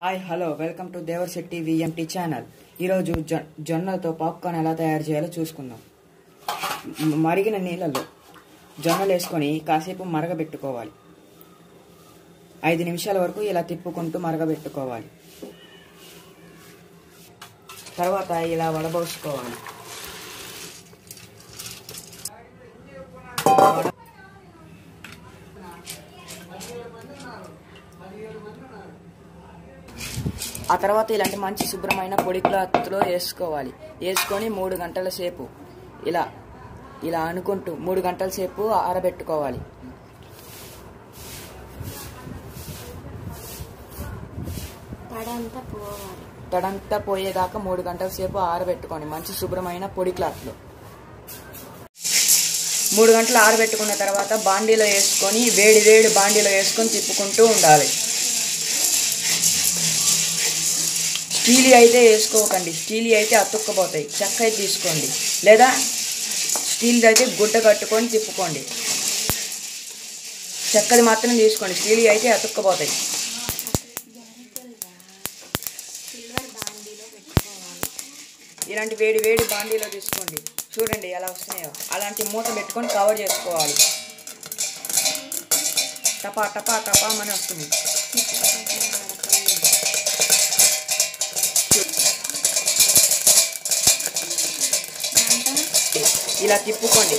hi hello welcome to Devarshetti VMT channel ఈరోజు జొ జొన్నలతో పాప్కార్న్ ఎలా తయారు చేయాలో చూసుకుందాం మ- మరిగిన నీళ్ళలో జొన్నలు వేసుకొని కాసేపు మరగబెట్టుకోవాలి ఐదు నిమిషాల వరకు ఇలా తిప్పుకుంటూ మరగబెట్టుకోవాలి తర్వాత ఇలా వడబోసుకోవాలి ఆ తర్వాత ఇలాంటి మంచి శుభ్రమైన పొడి క్లాత్లో వేసుకోవాలి వేసుకొని మూడు గంటల సేపు ఇలా ఇలా అనుకుంటూ మూడు గంటల సేపు ఆరబెట్టుకోవాలి తడంతా పోవాలి తడంతా పోయేదాకా మూడు గంటల సేపు ఆరబెట్టుకోండి మంచి శుభ్రమైన పొడి క్లాత్లో మూడు గంటలు ఆరబెట్టుకున్న తర్వాత బాండీలో వేసుకొని వేడి వేడి బాండీలో వేసుకొని తిప్పుకుంటూ ఉండాలి స్టీలీ అయితే వేసుకోకండి స్టీలీ అయితే అతుక్కపోతాయి చెక్క అయితే తీసుకోండి లేదా స్టీల్ అయితే గుడ్డ కట్టుకొని తిప్పుకోండి చెక్కది మాత్రం తీసుకోండి స్టీలీ అయితే అతుక్కపోతాయి సిల్వర్ బాండీలో పెట్టుకోవాలి ఇలాంటి వేడి వేడి బాండీలో తీసుకోండి చూడండి ఎలా వస్తున్నాయో అలాంటి మూత పెట్టుకొని కవర్ చేసుకోవాలి టపా టపా టపా అని వస్తుంది ఇలా తిప్పుకోండి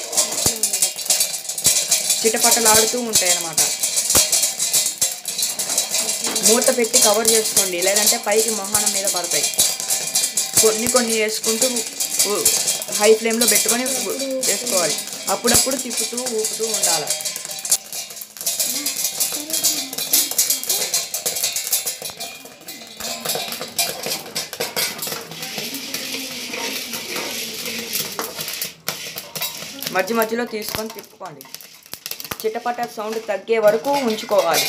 చిటపటలు ఆడుతూ ఉంటాయి అన్నమాట మూత పెట్టి కవర్ చేసుకోండి లేదంటే పైకి మొహానం మీద పడతాయి కొన్ని కొన్ని వేసుకుంటూ ఉ- హై ఫ్లేమ్లో పెట్టుకొని ఉ- వేసుకోవాలి అప్పుడప్పుడు తిప్పుతూ ఊపుతూ ఉండాలి మధ్య మధ్యలో తీసుకొని తిప్పుకోండి చిటపట సౌండ్ తగ్గే వరకు ఉంచుకోవాలి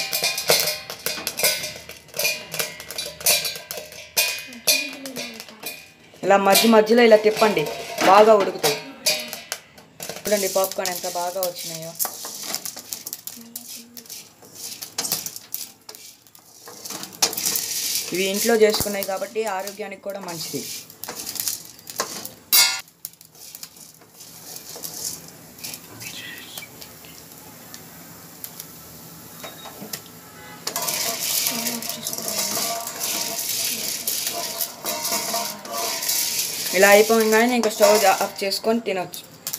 ఇలా మధ్య మధ్యలో ఇలా తిప్పండి బాగా ఉడుకుతాయి చూడండి పాప్కార్న్ ఎంత బాగా వచ్చినాయో ఇవి ఇంట్లో చేసుకున్నాయి కాబట్టి ఆరోగ్యానికి కూడా మంచిది ఇలా అయిపోగానే ఇంకా స్టవ్ ఆఫ్ చేసుకొని తినొచ్చు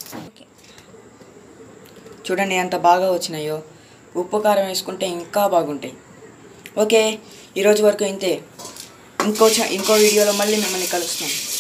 చూడండి ఎంత బాగా వచ్చినాయో ఉప్పు కారం వేసుకుంటే ఇంకా బాగుంటాయి ఓకే ఈరోజు వరకు ఇంతే ఇంకో చ- ఇంకో వీడియోలో మళ్ళీ మిమ్మల్ని కలుస్తాం